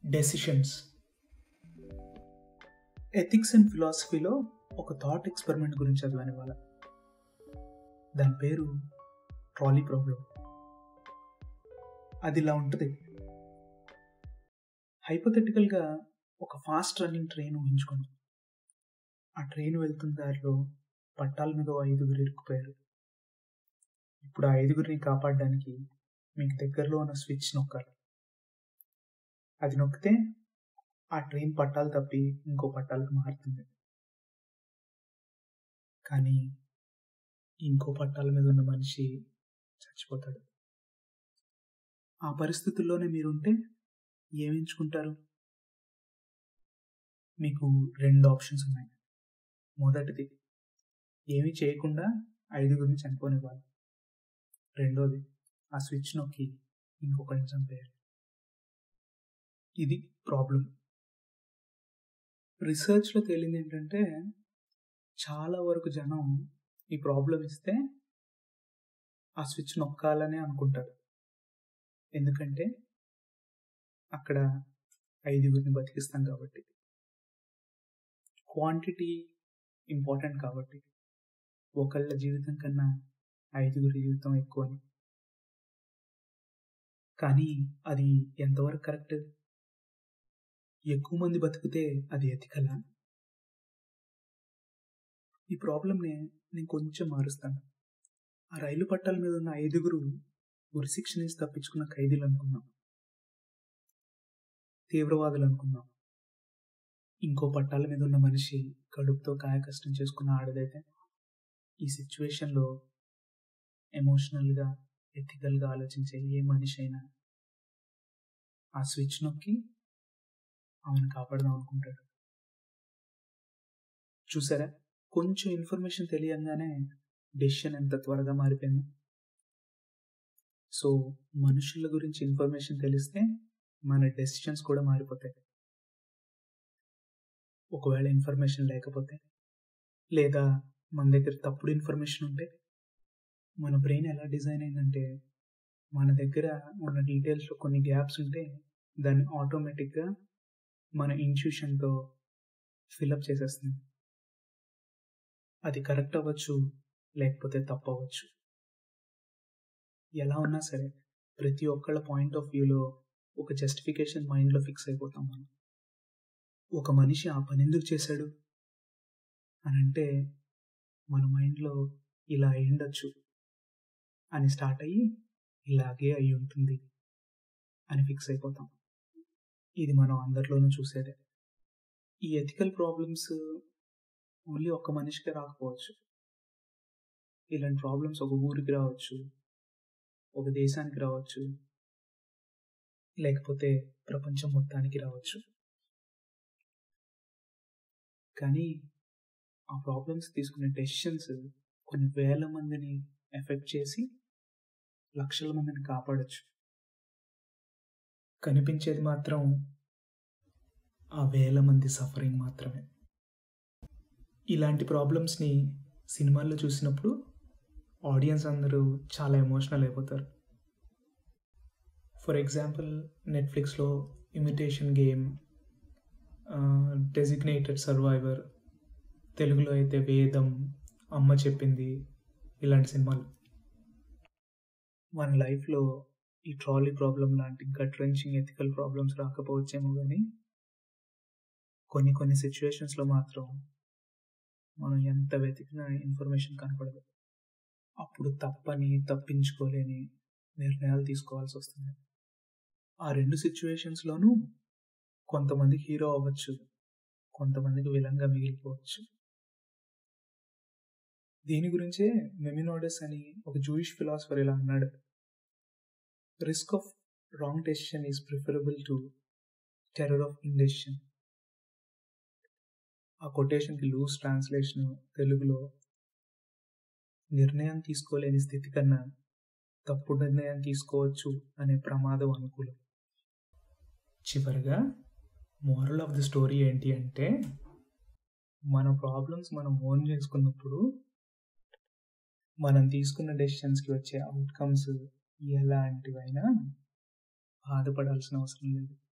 decisions ethics and ఫిలాసఫీలో ఒక thought experiment గురించి చదివాను ఇవాళ దాని పేరు ట్రాలీ ప్రాబ్లం అది ఇలా ఉంటుంది హైపోథెటికల్గా ఒక ఫాస్ట్ రన్నింగ్ ట్రైన్ ఊహించుకోండి ఆ ట్రైన్ వెళ్తున్న దారిలో పట్టాల మీద ఓ ఐదుగురు ఇరుక్కుపోయారు ఇప్పుడు ఆ ఐదుగురిని కాపాడడానికి మీకు దగ్గరలో ఉన్న స్విచ్ నొక్కాలి అది నొక్కితే ఆ ట్రైన్ పట్టాలు తప్పి ఇంకో పట్టాలకు మారుతుంది కానీ ఇంకో పట్టాల మీద ఉన్న మనిషి చచ్చిపోతాడు ఆ పరిస్థితుల్లోనే మీరుంటే ఏమి ఎంచుకుంటారు మీకు రెండు ఆప్షన్స్ ఉన్నాయి మొదటిది ఏమీ చేయకుండా ఐదుగురిని చనిపోనివ్వాలి రెండోది ఆ స్విచ్ నొక్కి ఇంకొకరిని చంపేయాలి ఇది ప్రాబ్లం రీసెర్చ్లో తేలింది ఏంటంటే చాలా వరకు జనం ఈ ప్రాబ్లం ఇస్తే ఆ స్విచ్ నొక్కాలని అనుకుంటారు ఎందుకంటే అక్కడ ఐదుగురిని బతికిస్తాం కాబట్టి క్వాంటిటీ ఇంపార్టెంట్ కాబట్టి ఒకళ్ళ జీవితం కన్నా ఐదుగురి జీవితం ఎక్కువ కానీ అది ఎంతవరకు కరెక్ట్ ఎక్కువ మంది బతికితే అది ఎతికలా ఈ ప్రాబ్లంని నేను కొంచెం మారుస్తాను ఆ రైలు పట్టాల మీద ఉన్న ఐదుగురు ఉరిశిక్ష నుంచి తప్పించుకున్న ఖైదీలు అనుకున్నాం తీవ్రవాదులు అనుకున్నాం ఇంకో పట్టాల మీద ఉన్న మనిషి కడుపుతో కాయ కష్టం చేసుకున్న ఆడదైతే ఈ సిచ్యువేషన్లో ఎమోషనల్గా ఎథికల్గా ఆలోచించే ఏ మనిషి అయినా ఆ స్విచ్ నొక్కి ఆమెను కాపాడదాం అనుకుంటాడు చూసారా కొంచెం ఇన్ఫర్మేషన్ తెలియంగానే డెసిషన్ ఎంత త్వరగా మారిపోయింది సో మనుషుల గురించి ఇన్ఫర్మేషన్ తెలిస్తే మన డెసిషన్స్ కూడా మారిపోతాయి ఒకవేళ ఇన్ఫర్మేషన్ లేకపోతే లేదా మన దగ్గర తప్పుడు ఇన్ఫర్మేషన్ ఉంటే మన బ్రెయిన్ ఎలా డిజైన్ అయిందంటే మన దగ్గర ఉన్న డీటెయిల్స్లో కొన్ని గ్యాప్స్ ఉంటే దాన్ని ఆటోమేటిక్గా మన ఇన్స్టిట్యూషన్తో ఫిలప్ చేసేస్తుంది అది కరెక్ట్ అవ్వచ్చు లేకపోతే తప్పు అవ్వచ్చు ఎలా ఉన్నా సరే ప్రతి ఒక్కళ్ళ పాయింట్ ఆఫ్ వ్యూలో ఒక జస్టిఫికేషన్ మైండ్లో ఫిక్స్ అయిపోతాం మనం ఒక మనిషి ఆ పని ఎందుకు చేశాడు అని అంటే మన మైండ్లో ఇలా అయ్యుండొచ్చు అని స్టార్ట్ అయ్యి ఇలాగే అయి ఉంటుంది అని ఫిక్స్ అయిపోతాం ఇది మనం అందరిలోనూ చూసేదే ఈ ఎథికల్ ప్రాబ్లమ్స్ ఓన్లీ ఒక్క మనిషికి రాకపోవచ్చు ఇలాంటి ప్రాబ్లమ్స్ ఒక ఊరికి రావచ్చు ఒక దేశానికి రావచ్చు లేకపోతే ప్రపంచం మొత్తానికి రావచ్చు కానీ ఆ ప్రాబ్లమ్స్ తీసుకునే డెసిషన్స్ కొన్ని వేల మందిని ఎఫెక్ట్ చేసి లక్షల మందిని కాపాడచ్చు కనిపించేది మాత్రం ఆ వేల మంది సఫరింగ్ మాత్రమే ఇలాంటి ప్రాబ్లమ్స్ని సినిమాల్లో చూసినప్పుడు ఆడియన్స్ అందరూ చాలా ఎమోషనల్ అయిపోతారు ఫర్ ఎగ్జాంపుల్ నెట్ఫ్లిక్స్లో ఇమిటేషన్ గేమ్ డెసిగ్నేటెడ్ సర్వైవర్ తెలుగులో అయితే వేదం అమ్మ చెప్పింది ఇలాంటి సినిమాలు మన లైఫ్లో ఈ ట్రాలీ ప్రాబ్లం లాంటి గట్ రెంచింగ్ ఎథికల్ ప్రాబ్లమ్స్ రాకపోవచ్చేమో కానీ కొన్ని కొన్ని సిచ్యువేషన్స్లో మాత్రం మనం ఎంత వెతికినా ఇన్ఫర్మేషన్ కనపడదు అప్పుడు తప్పని తప్పించుకోలేని నిర్ణయాలు తీసుకోవాల్సి వస్తుంది ఆ రెండు సిచ్యువేషన్స్లోనూ కొంతమంది హీరో అవ్వచ్చు కొంతమందికి విలంగా మిగిలిపోవచ్చు దీని గురించే మెమినోడస్ అని ఒక జూయిష్ ఫిలాసఫర్ ఇలా అన్నాడు risk of wrong decision is preferable to terror of indecision ఆ కొటేషన్కి లూజ్ ట్రాన్స్లేషన్ తెలుగులో నిర్ణయం తీసుకోలేని స్థితి కన్నా తప్పుడు నిర్ణయం తీసుకోవచ్చు అనే ప్రమాదం అనుకూలం చివరిగా మోరల్ ఆఫ్ ది స్టోరీ ఏంటి అంటే మన ప్రాబ్లమ్స్ మనం ఓన్ చేసుకున్నప్పుడు మనం తీసుకున్న డెసిషన్స్కి వచ్చే అవుట్కమ్స్ ఎలాంటివైనా బాధపడాల్సిన అవసరం లేదు